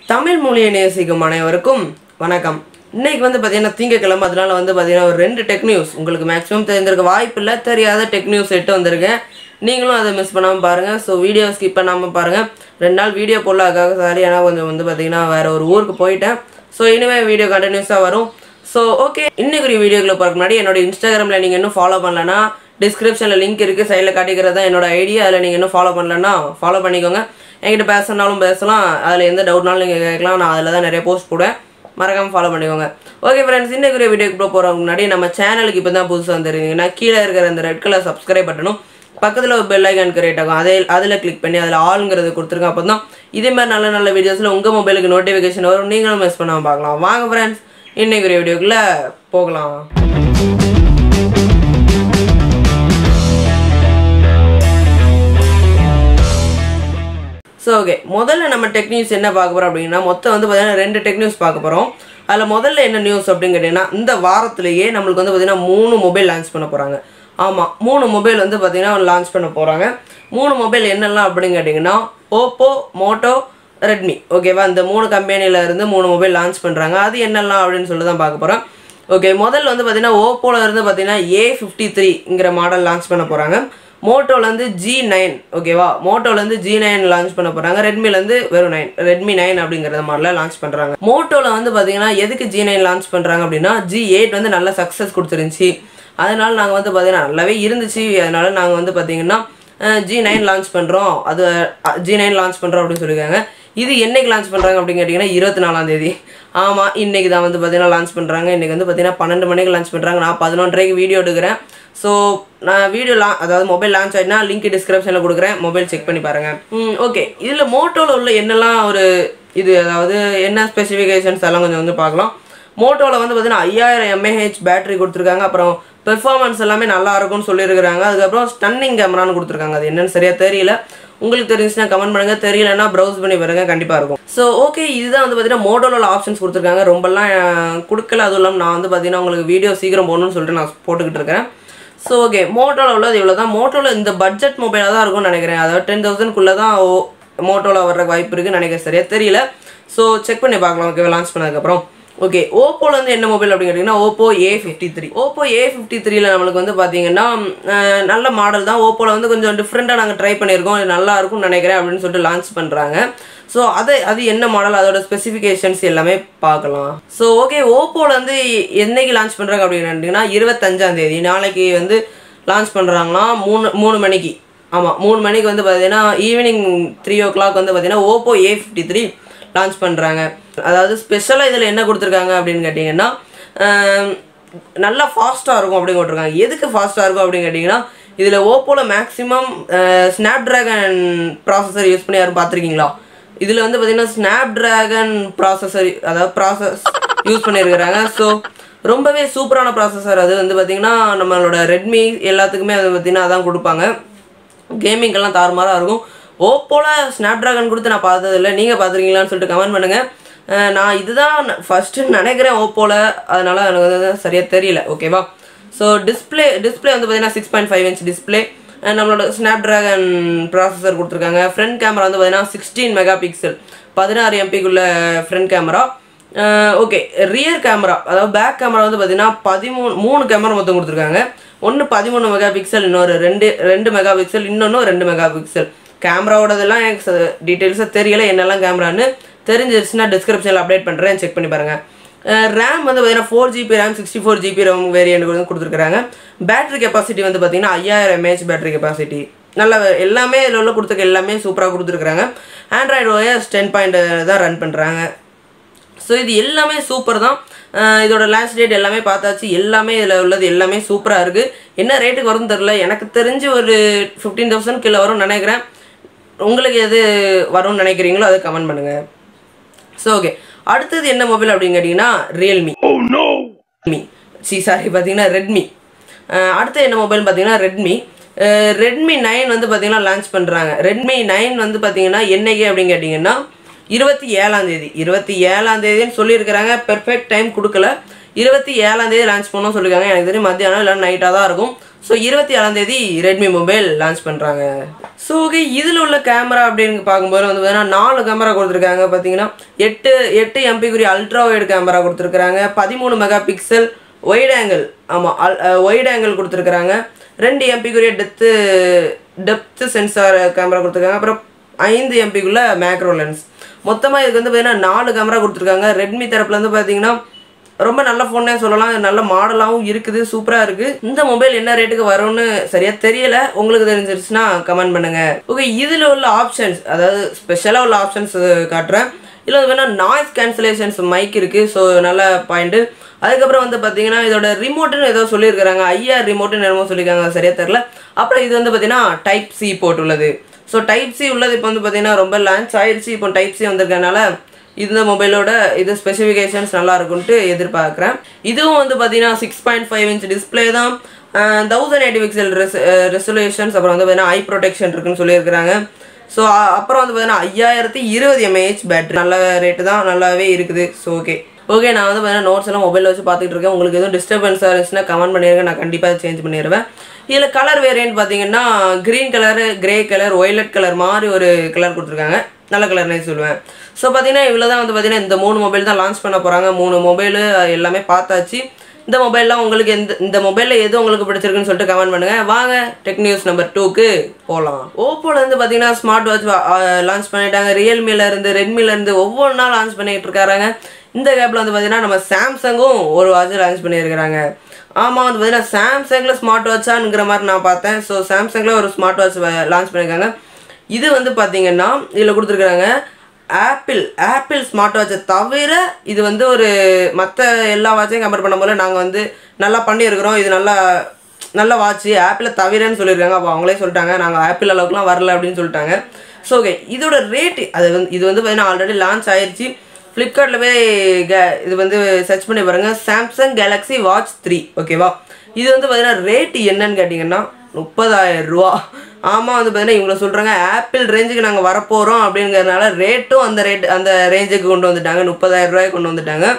தமிழ் மொழியை நேசிக்கும் அனைவருக்கும் வணக்கம் இன்னைக்கு வந்து பார்த்தீங்கன்னா திங்கக்கிழமை அதனால வந்து பார்த்தீங்கன்னா ஒரு ரெண்டு டெக் நியூஸ் உங்களுக்கு மேக்ஸிமம் தெரிஞ்சிருக்க வாய்ப்பு இல்லை தெரியாத டெக் நியூஸ் எட்டு வந்திருக்கேன் நீங்களும் அதை மிஸ் பண்ணாமல் பாருங்கள் ஸோ வீடியோ ஸ்கிப் பண்ணாமல் பாருங்கள் ரெண்டு நாள் வீடியோ போடலாக்காக சாரி ஆனால் கொஞ்சம் வந்து பார்த்தீங்கன்னா வேறு ஒரு ஊருக்கு போயிட்டேன் ஸோ இனிமேல் வீடியோ கண்டினியூஸாக வரும் ஸோ ஓகே இன்னைக்கு வீடியோக்குள்ள போகிறதுக்கு முன்னாடி என்னோட இன்ஸ்டாகிராமில் நீங்கள் இன்னும் ஃபாலோ பண்ணலன்னா டிஸ்கிரிப்ஷனில் லிங்க் இருக்குது சைடில் காட்டிக்கிறது தான் என்னோட ஐடியா அதில் நீங்கள் இன்னும் ஃபாலோ பண்ணலன்னா ஃபாலோ பண்ணிக்கோங்க என்கிட்ட பேசினாலும் பேசலாம் அதில் எந்த டவுட்னாலும் நீங்கள் கேட்கலாம் நான் அதில் தான் நிறைய போஸ்ட் போடுவேன் மறக்காமல் ஃபாலோ பண்ணிக்கோங்க ஓகே ஃப்ரெண்ட்ஸ் இன்னைக்கு வீடியோக்கு போகிறதுக்கு முன்னாடி நம்ம சேனலுக்கு இப்போ தான் புதுசாக வந்துருந்தீங்கன்னா கீழே இருக்கிற அந்த ரெட் கலர் சப்ஸ்கிரைப் பட்டனும் பக்கத்தில் ஒரு பெல் ஐக்கான் கிரியேட் ஆகும் அதே அதில் கிளிக் பண்ணி அதில் ஆளுங்கிறது கொடுத்துருங்க அப்போ தான் இதே மாதிரி நல்ல நல்ல வீடியோஸில் உங்கள் மொபைலுக்கு நோட்டிஃபிகேஷன் வரும் நீங்களும் மிஸ் பண்ணாமல் பார்க்கலாம் வாங்க ஃப்ரெண்ட்ஸ் இன்னைக்கு வீடியோக்குள்ளே போகலாம் ஸோ ஓகே முதல்ல நம்ம டெக் நியூஸ் என்ன பார்க்க போகிறோம் அப்படின்னா மொத்தம் வந்து பார்த்தீங்கன்னா ரெண்டு டெக் நியூஸ் பார்க்க போகிறோம் அதில் முதல்ல என்ன நியூஸ் அப்படின்னு கேட்டிங்கன்னா இந்த வாரத்திலேயே நம்மளுக்கு வந்து பார்த்தீங்கன்னா மூணு மொபைல் லான்ச் பண்ண போகிறாங்க ஆமாம் மூணு மொபைல் வந்து பார்த்தீங்கன்னா லான்ச் பண்ண போகிறாங்க மூணு மொபைல் என்னெல்லாம் அப்படின்னு கேட்டிங்கன்னா ஓப்போ மோட்டோ ரெட்மி ஓகேவா இந்த மூணு கம்பெனியில் இருந்து மூணு மொபைல் லான்ச் பண்ணுறாங்க அது என்னெல்லாம் அப்படின்னு சொல்லி தான் பார்க்க போகிறோம் ஓகே முதல்ல வந்து பார்த்தீங்கன்னா ஓப்போல இருந்து பார்த்தீங்கன்னா ஏ ஃபிஃப்டி த்ரீங்கிற மாடல் லான்ச் பண்ண போகிறாங்க மோட்டோலேருந்து ஜி நைன் ஓகேவா மோட்டோலேருந்து ஜி நைன் லான்ச் பண்ண போகிறாங்க ரெட்மிலேருந்து வெறும் நைன் ரெட்மி நைன் அப்படிங்கிற மாடலில் லான்ச் பண்ணுறாங்க மோட்டோவில் வந்து பார்த்தீங்கன்னா எதுக்கு ஜி நைன் லான்ச் பண்ணுறாங்க அப்படின்னா ஜி எயிட் வந்து நல்ல சக்ஸஸ் கொடுத்துருந்துச்சி அதனால நாங்கள் வந்து பார்த்தீங்கன்னா நல்லாவே இருந்துச்சு அதனால நாங்கள் வந்து பார்த்தீங்கன்னா ஜி நைன் லான்ச் பண்ணுறோம் அது ஜி நைன் லான்ச் பண்ணுறோம் அப்படின்னு சொல்லியிருக்காங்க இது என்னைக்கு லான்ச் பண்ணுறாங்க அப்படின்னு கேட்டிங்கன்னா இருபத்தி நாலாம் தேதி ஆமாம் இன்றைக்கி தான் வந்து பார்த்தீங்கன்னா லான்ச் பண்ணுறாங்க இன்றைக்கி வந்து பார்த்தீங்கன்னா பன்னெண்டு மணிக்கு லான்ச் பண்ணுறாங்க நான் பதினொன்றரைக்கு வீடியோ எடுக்கிறேன் ஸோ நான் வீடியோ லா அதாவது மொபைல் லான்ச் ஆகிடுனா லிங்க் டிஸ்கிரிப்ஷனில் கொடுக்குறேன் மொபைல் செக் பண்ணி பாருங்கள் ம் ஓகே இதில் மோட்டோவில் உள்ள என்னெல்லாம் ஒரு இது அதாவது என்ன ஸ்பெசிஃபிகேஷன்ஸ் எல்லாம் கொஞ்சம் வந்து பார்க்கலாம் மோட்டோவில் வந்து பார்த்தீங்கன்னா ஐயாயிரம் எம்ஏஹெச் பேட்டரி கொடுத்துருக்காங்க அப்புறம் பெர்ஃபார்மன்ஸ் எல்லாமே நல்லா இருக்கும்னு சொல்லியிருக்கிறாங்க அதுக்கப்புறம் ஸ்டன்னிங் கேமரான்னு கொடுத்துருக்காங்க அது என்னன்னு சரியாக தெரியல உங்களுக்கு தெரிஞ்சுச்சுன்னா கமெண்ட் பண்ணுங்க தெரியலன்னா ப்ரௌஸ் பண்ணி பாருங்க கண்டிப்பாக இருக்கும் ஸோ ஓகே இதுதான் வந்து பார்த்தீங்கன்னா மோட்டோவில் ஆப்ஷன்ஸ் கொடுத்துருக்காங்க ரொம்பலாம் அஹ், கொடுக்கல அதுவும் இல்லாமல் நான் வந்து பார்த்தீங்கன்னா உங்களுக்கு வீடியோ சீக்கிரம் போகணும்னு சொல்லிட்டு நான் போட்டுக்கிட்டு இருக்கேன் ஸோ ஓகே மோட்டோவில் உள்ளது இவ்வளோ தான் மோட்டோவில் இந்த பட்ஜெட் மொபைலாக தான் இருக்கும்னு நினைக்கிறேன் அதாவது டென் தௌசண்ட்குள்ளே தான் மோட்டோவில் வர்ற வாய்ப்பு இருக்குன்னு நினைக்கிறேன் சரியா தெரியல ஸோ செக் பண்ணி பார்க்கலாம் ஓகே லான்ச் பண்ணதுக்கப்புறம் ஓகே ஓப்போல வந்து என்ன மொபைல் அப்படின்னு கேட்டிங்கன்னா Oppo A fifty three Oppo A fifty த்ரீல நம்மளுக்கு வந்து பார்த்தீங்கன்னா அஹ், நல்ல மாடல் தான் ஓப்போல வந்து கொஞ்சம் டிஃப்ரெண்ட்டாக நாங்கள் ட்ரை பண்ணியிருக்கோம் இது நல்லா இருக்கும்னு நினைக்கிறேன் அப்படின்னு சொல்லிட்டு லான்ச் பண்ணுறாங்க ஸோ அது அது என்ன மாடல் அதோட ஸ்பெசிஃபிகேஷன்ஸ் எல்லாமே பார்க்கலாம் ஸோ ஓகே ஓப்போல வந்து என்னைக்கு லான்ச் பண்ணுறாங்க அப்படின்னு கேட்டிங்கன்னா இருபத்தஞ்சாம் தேதி நாளைக்கு வந்து லான்ச் பண்ணுறாங்களாம் மூணு மூணு மணிக்கு ஆமாம் மூணு மணிக்கு வந்து பார்த்தீங்கன்னா ஈவினிங் த்ரீ ஓ கிளாக் வந்து பார்த்தீங்கன்னா Oppo A fifty three launch பண்ணுறாங்க அதாவது ஸ்பெஷலாக இதில் என்ன கொடுத்துருக்காங்க அப்படின்னு கேட்டிங்கன்னா ஆம், நல்லா ஃபாஸ்ட்டாக இருக்கும் அப்படின்னு போட்டிருக்காங்க எதுக்கு ஃபாஸ்ட்டாக இருக்கும் அப்படின்னு கேட்டிங்கன்னா இதில் ஓப்போவில் maximum snapdragon processor use பண்ணி யாரும் பார்த்துருக்கீங்களா இதில் வந்து பார்த்தீங்கன்னா ஸ்னாப் ட்ராகன் ப்ராசஸர் அதாவது ப்ராசஸ் யூஸ் பண்ணியிருக்கிறாங்க ஸோ ரொம்பவே சூப்பரான ப்ராசஸர் அது வந்து பார்த்திங்கன்னா நம்மளோட ரெட்மி எல்லாத்துக்குமே அது பார்த்திங்கன்னா அதான் கொடுப்பாங்க கேமிங்கெல்லாம் தாறுமாறாக இருக்கும் ஓப்போவில் ஸ்னாப் ட்ராகன் கொடுத்து நான் பார்த்ததில்ல நீங்கள் பார்த்துருக்கீங்களான்னு சொல்லிட்டு கமெண்ட் பண்ணுங்கள் அஹ் நான் இதுதான் ஃபஸ்ட்டு நினைக்கிறேன் ஓப்போவில் அதனால் எனக்கு வந்து சரியாக தெரியல ஓகேவா ஸோ டிஸ்ப்ளே டிஸ்ப்ளே வந்து பார்த்தீங்கன்னா six point five inch display நம்மளோட ஸ்னாப் ட்ராகன் ப்ராசஸர் கொடுத்துருக்காங்க ஃப்ரண்ட் கேமரா வந்து பார்த்தீங்கன்னா சிக்ஸ்டீன் மெகா பிக்சல் பதினாறு எம்பிக்குள்ள front camera okay rear camera அதாவது பேக் கேமரா வந்து பார்த்தீங்கன்னா பதிமூணு மூணு கேமரா மொத்தம் கொடுத்துருக்காங்க ஒன்று பதிமூணு மெகா பிக்சல் இன்னொரு ரெண்டு ரெண்டு மெகா பிக்சல் இன்னொன்று ரெண்டு மெகா பிக்சல் கேமராவோடதெல்லாம் எனக்கு டீட்டெயில்ஸாக தெரியல என்னெல்லாம் கேமரான்னு தெரிஞ்சிருச்சுன்னா டிஸ்கிரிப்ஷனில் அப்டேட் பண்ணுறேன் செக் பண்ணி பாருங்கள் ரேம் வந்து பார்த்தீங்கன்னா four GB RAM sixty four GB RAM variant வந்து கொடுத்துருக்காங்க பேட்டரி கெப்பாசிட்டி வந்து பார்த்தீங்கன்னா ஐயாயிரம் எம்ஏஹெச் பேட்டரி கெப்பாசிட்டி நல்ல எல்லாமே இதில் உள்ள கொடுத்துருக்க எல்லாமே சூப்பராக கொடுத்துருக்குறாங்க ஆண்ட்ராய்டு ஓஎஸ் டென் பாயிண்ட் தான் ரன் பண்ணுறாங்க ஸோ இது எல்லாமே சூப்பர் தான் அஹ் இதோட லாஸ்ட் டேட் எல்லாமே பார்த்தாச்சு எல்லாமே இதில் உள்ளது எல்லாமே சூப்பராக இருக்குது என்ன ரேட்டுக்கு வரும்னு தெரில எனக்கு தெரிஞ்சு ஒரு ஃபிஃப்டீன் தௌசண்ட் கீழே வரும்னு நினைக்கிறேன் உங்களுக்கு எது வரும்னு நினைக்கிறீங்களோ அதை கமெண்ட் பண்ணுங்கள் ஸோ ஓகே அடுத்தது என்ன மொபைல் அப்படின்னு கேட்டிங்கன்னா ரியல்மி ரெட்மி சி சாரி பார்த்தீங்கன்னா ரெட்மி அடுத்து என்ன மொபைல் பார்த்தீங்கன்னா ரெட்மி ரெட்மி நைன் வந்து பார்த்தீங்கன்னா லான்ச் பண்ணுறாங்க ரெட்மி நைன் வந்து பார்த்தீங்கன்னா என்னைக்கு அப்படின்னு கேட்டிங்கன்னா இருபத்தி ஏழாம் தேதி இருபத்தி ஏழாம் தேதின்னு சொல்லியிருக்கிறாங்க பெர்ஃபெக்ட் டைம் கொடுக்கல இருபத்தி ஏழாம் தேதி லான்ச் பண்ணணும் சொல்லியிருக்காங்க எனக்கு தெரியும் மத்தியானம் இல்லை நைட்டாக தான் இருக்கும் ஸோ இருபத்தி ஏழாம் தேதி ரெட்மி மொபைல் லான்ச் பண்ணுறாங்க ஸோ ஓகே இதில் உள்ள கேமரா அப்படின்னு பார்க்கும்போது வந்து பார்த்தீங்கன்னா நாலு கேமரா கொடுத்துருக்காங்க பார்த்தீங்கன்னா எட்டு எட்டு எம்பிக்குரிய அல்ட்ரா வைடு கேமரா கொடுத்துருக்குறாங்க பதிமூணு மெகா பிக்சல் ஒயிட் ஆங்கிள் ஆமாம் அல் ஒயிட் ஆங்கிள் கொடுத்துருக்குறாங்க ரெண்டு எம்பிக்குரிய டெப்த்து டெப்த்து சென்சார் கேமரா கொடுத்துருக்காங்க அப்புறம் ஐந்து எம்பிக்குள்ள மேக்ரோ லென்ஸ் மொத்தமாக இதுக்கு வந்து பார்த்தீங்கன்னா நாலு கேமரா கொடுத்துருக்காங்க ரெட்மி தரப்புலேருந்து பார்த்தீங்கன்னா ரொம்ப நல்ல ஃபோனே சொல்லலாம் நல்ல மாடலாகவும் இருக்குது சூப்பராக இருக்குது இந்த மொபைல் என்ன ரேட்டுக்கு வரும்னு சரியாக தெரியல உங்களுக்கு தெரிஞ்சிருச்சுன்னா கமெண்ட் பண்ணுங்கள் ஓகே இதில் உள்ள ஆப்ஷன்ஸ் அதாவது ஸ்பெஷலாக உள்ள ஆப்ஷன்ஸ் காட்டுறேன் இதில் வந்து வேணால் நாய்ஸ் கேன்சலேஷன்ஸ் மைக் இருக்குது ஸோ நல்ல பாயிண்ட்டு அதுக்கப்புறம் வந்து பார்த்தீங்கன்னா இதோட ரிமோட்டுன்னு ஏதோ சொல்லியிருக்கிறாங்க ஐஆர் ரிமோட்டுன்னு என்னமோ சொல்லியிருக்காங்க சரியா தெரில அப்புறம் இது வந்து பார்த்தீங்கன்னா டைப் சி போட்டு உள்ளது ஸோ டைப் சி உள்ளது இப்போ வந்து பார்த்தீங்கன்னா ரொம்ப லான்ச் ஆயிடுச்சு இப்போ டைப் சி வந்திருக்கனால இந்த மொபைலோட இது ஸ்பெசிஃபிகேஷன்ஸ் நல்லா இருக்கும்ட்டு எதிர்பார்க்குறேன் இதுவும் வந்து பார்த்தீங்கன்னா six point five inch display தான் thousand eighty pixel res resolutions அப்புறம் வந்து பார்த்தீங்கன்னா ஐ ப்ரொடெக்ஷன் இருக்குன்னு சொல்லியிருக்கிறாங்க ஸோ அப்புறம் வந்து பார்த்தீங்கன்னா ஐயாயிரத்தி இருபது எம்ஏஹெச் பேட்டரி நல்ல ரேட்டு தான் நல்லாவே இருக்குது ஸோ ஓகே ஓகே நான் வந்து பார்த்தீங்கன்னா நோட்ஸ் எல்லாம் மொபைலில் வச்சு பார்த்துட்டு இருக்கேன் உங்களுக்கு எதுவும் டிஸ்டர்பன்ஸாக இருந்துச்சுன்னா கமெண்ட் பண்ணிடுங்க நான் கண்டிப்பாக சேஞ்ச் பண்ணிடுவேன் இதில் கலர் வேரியன்ட் பார்த்தீங்கன்னா green colour grey colour violet colour மாதிரி ஒரு கலர் கொடுத்துருக்காங்க நல்ல கலர்னே சொல்லுவேன் ஸோ பார்த்தீங்கன்னா இவ்வளோ தான் வந்து பார்த்தீங்கன்னா இந்த மூணு மொபைல் தான் லான்ச் பண்ண போகிறாங்க மூணு மொபைலு எல்லாமே பார்த்தாச்சு இந்த மொபைல்லாம் உங்களுக்கு எந்த இந்த மொபைலில் எது உங்களுக்கு பிடிச்சிருக்குன்னு சொல்லிட்டு கமெண்ட் பண்ணுங்கள் வாங்க டெக் நியூஸ் நம்பர் டூக்கு போகலாம் ஓப்போலேருந்து பார்த்தீங்கன்னா ஸ்மார்ட் வாட்ச் லான்ச் பண்ணிட்டாங்க ரியல்மிலேருந்து ரெட்மிலேருந்து ஒவ்வொன்றா லான்ச் பண்ணிகிட்டு இருக்காங்க இந்த கேப்பில் வந்து பார்த்தீங்கன்னா நம்ம சாம்சங்கும் ஒரு வாட்ச் லான்ச் பண்ணியிருக்கிறாங்க ஆமாம் வந்து பார்த்தீங்கன்னா சாம்சங்கில் ஸ்மார்ட் வாட்சாங்கிற மாதிரி நான் பார்த்தேன் ஸோ சாம்சங்கில் ஒரு ஸ்மார்ட் வாட்ச் லான்ச் பண்ணியிருக்காங்க இது வந்து பார்த்தீங்கன்னா இதில் கொடுத்துருக்குறாங்க ஆப்பிள் ஆப்பிள் ஸ்மார்ட் வாட்சை தவிர இது வந்து ஒரு மற்ற எல்லா வாட்சையும் கம்பேர் பண்ணும்போது நாங்கள் வந்து நல்லா பண்ணியிருக்கிறோம் இது நல்லா நல்ல வாட்ச் ஆப்பிளை தவிரன்னு சொல்லியிருக்காங்க அப்போ அவங்களே சொல்லிட்டாங்க நாங்கள் ஆப்பிள் அளவுக்குலாம் வரல அப்படின்னு சொல்லிட்டாங்க ஸோ ஓகே இதோட ரேட்டு அது வந்து இது வந்து பார்த்தீங்கன்னா ஆல்ரெடி லான்ச் ஆயிடுச்சு ஃப்ளிப்கார்ட்டில் போய் கே இது வந்து சர்ச் பண்ணி பாருங்கள் சாம்சங் கேலக்ஸி வாட்ச் த்ரீ ஓகேவா இது வந்து பார்த்தீங்கன்னா ரேட்டு என்னன்னு கேட்டிங்கன்னா முப்பதாயிரம் ரூபா ஆமாம் வந்து பார்த்தீங்கன்னா இவங்க சொல்கிறாங்க ஆப்பிள் ரேஞ்சுக்கு நாங்கள் வரப்போகிறோம் அப்படிங்கிறதுனால ரேட்டும் அந்த ரேட் அந்த ரேஞ்சுக்கு கொண்டு வந்துட்டாங்க முப்பதாயிரம் ரூபாய்க்கு கொண்டு வந்துட்டாங்க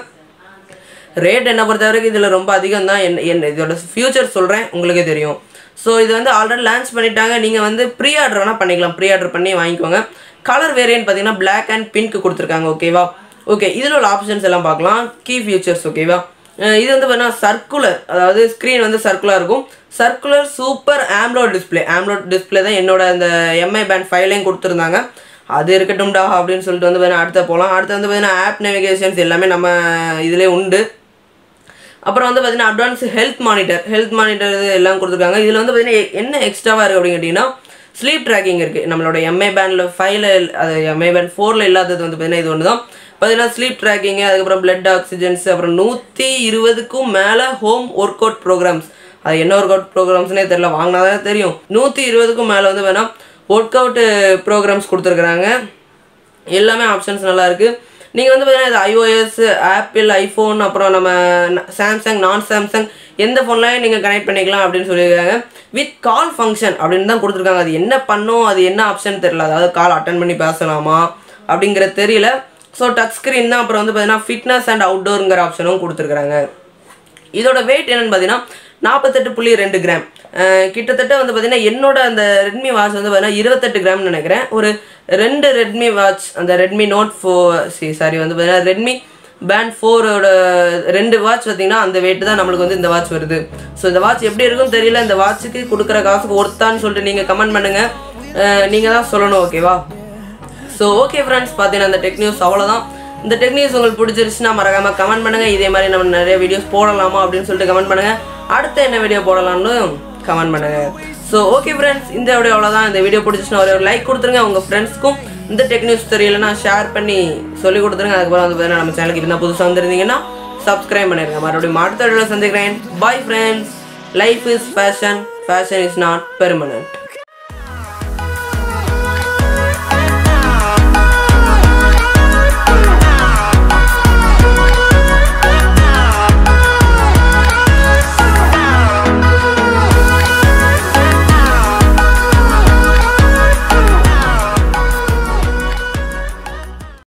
ரேட் என்ன பொறுத்த வரைக்கும் இதில் ரொம்ப அதிகம் தான் என்ன என்ன இதோட ஃபியூச்சர் சொல்கிறேன் உங்களுக்கே தெரியும் ஸோ இது வந்து ஆல்ரெடி லான்ச் பண்ணிட்டாங்க நீங்கள் வந்து ப்ரீ ஆர்டர் வேணால் பண்ணிக்கலாம் ப்ரீ ஆர்டர் பண்ணி வாங்கிக்கோங்க கலர் வேரியன்ட் பார்த்தீங்கன்னா பிளாக் அண்ட் பிங்க் கொடுத்துருக்காங்க ஓகேவா ஓகே இதில் உள்ள ஆப்ஷன்ஸ் எல்லாம் பார்க்கலாம் கீ ஃபியூச்சர்ஸ் ஓகேவா அஹ் இது வந்து பார்த்தீங்கன்னா சர்க்குலர் அதாவது ஸ்க்ரீன் வந்து சர்க்குலர் இருக்கும் circular super AMOLED display AMOLED display தான் என்னோட அந்த எம்ஐ பேண்ட் ஃபைலையும் கொடுத்துருந்தாங்க அது இருக்கட்டும்டா அப்படின்னு சொல்லிட்டு வந்து பார்த்தீங்கன்னா அடுத்த போகலாம் அடுத்து வந்து பார்த்தீங்கன்னா ஆப் நேவிகேஷன்ஸ் எல்லாமே நம்ம இதிலே உண்டு அப்புறம் வந்து பார்த்தீங்கன்னா advance health monitor health monitor இது எல்லாம் கொடுத்துருக்காங்க இதில் வந்து பார்த்தீங்கன்னா என்ன எக்ஸ்ட்ராவாக இருக்குது அப்படின்னு கேட்டிங்கன்னா ஸ்லீப் ட்ராக்கிங் இருக்குது நம்மளோட எம்ஐ பேண்டில் ஃபைவ்ல அது எம்ஐ பேண்ட் ஃபோரில் இல்லாதது வந்து பார்த்தீங்கன்னா இது ஒன்று தான் பார்த்தீங்கன்னா ஸ்லீப் ட்ராக்கிங்கு அதுக்கப்புறம் பிளட் ஆக்சிஜன்ஸ் அப்புறம் நூற்றி இருபதுக்கும் மேலே ஹோம் ஒர்க் அவுட் ப்ரோக்ராம்ஸ் அது என்ன ஒர்க் அவுட் ப்ரோக்ராம்ஸ்னே தெரியல வாங்கினா தான் தெரியும் நூற்றி இருபதுக்கும் மேலே வந்து வேணால் ஒர்க் அவுட்டு ப்ரோக்ராம்ஸ் கொடுத்துருக்குறாங்க எல்லாமே ஆப்ஷன்ஸ் நல்லா இருக்குது நீங்கள் வந்து பார்த்தீங்கன்னா இது ஐஓஎஸ் ஆப்பிள் ஐஃபோன் அப்புறம் நம்ம சாம்சங் நான் சாம்சங் எந்த ஃபோன்லையும் நீங்கள் கனெக்ட் பண்ணிக்கலாம் அப்படின்னு சொல்லியிருக்காங்க வித் கால் ஃபங்க்ஷன் அப்படின்னு தான் கொடுத்துருக்காங்க அது என்ன பண்ணும் அது என்ன ஆப்ஷன் தெரியல அதாவது கால் அட்டன் பண்ணி பேசலாமா அப்படிங்கிறது தெரியல ஸோ டச் ஸ்க்ரீன் தான் அப்புறம் வந்து பார்த்தீங்கன்னா ஃபிட்னஸ் அண்ட் அவுட்டோருங்கிற ஆப்ஷனும் கொடுத்துருக்குறாங்க இதோட வெயிட் என்னன்னு பார்த்தீங்கன்னா நாற்பத்தெட்டு புள்ளி ரெண்டு கிராம் அஹ் கிட்டத்தட்ட வந்து பார்த்தீங்கன்னா என்னோட அந்த ரெட்மி வாட்ச் வந்து பார்த்தீங்கன்னா இருபத்தெட்டு கிராம்னு நினைக்கிறேன் ஒரு ரெண்டு ரெட்மி வாட்ச் அந்த Redmi note four C sorry வந்து பார்த்தீங்கன்னா ரெட்மி பேண்ட் ஃபோரோட ரெண்டு வாட்ச் பார்த்தீங்கன்னா அந்த வெயிட் தான் நம்மளுக்கு வந்து இந்த வாட்ச் வருது ஸோ இந்த வாட்ச் எப்படி இருக்கும்னு தெரியல இந்த வாட்சுக்கு கொடுக்குற காசுக்கு ஒர்த்தான்னு சொல்லிட்டு நீங்கள் கமெண்ட் பண்ணுங்கள் நீங்கள் தான் சொல்லணும் ஓகேவா ஸோ ஓகே ஃப்ரெண்ட்ஸ் பார்த்தீங்கன்னா அந்த டெக் நியூஸ் அவ்வளோதான் இந்த டெக் நியூஸ் உங்களுக்கு பிடிச்சிருச்சுன்னா மறக்காம கமெண்ட் பண்ணுங்க இதே மாதிரி நம்ம நிறைய வீடியோஸ் போடலாமா அப்படின்னு சொல்லிட்டு கமெண்ட் பண்ணுங்க அடுத்து என்ன வீடியோ போடலாம்னு கமெண்ட் பண்ணுங்க ஸோ ஓகே ஃப்ரெண்ட்ஸ் இந்த வீடியோ அவ்வளோதான் இந்த வீடியோ பிடிச்சிச்சுன்னா ஒரே ஒரு லைக் கொடுத்துருங்க உங்கள் ஃப்ரெண்ட்ஸ்க்கும் இந்த டெக் நியூஸ் தெரியலனா ஷேர் பண்ணி சொல்லி கொடுத்துருங்க அதுக்கப்புறம் வந்து பார்த்தீங்கன்னா நம்ம சேனலுக்கு இருந்தால் புதுசாக வந்திருந்தீங்கன்னா சப்ஸ்கிரைப் பண்ணிருங்க மறுபடியும் அடுத்த வீடியோவில் சந்திக்கிறேன் bye friends life is fashion fashion is not permanent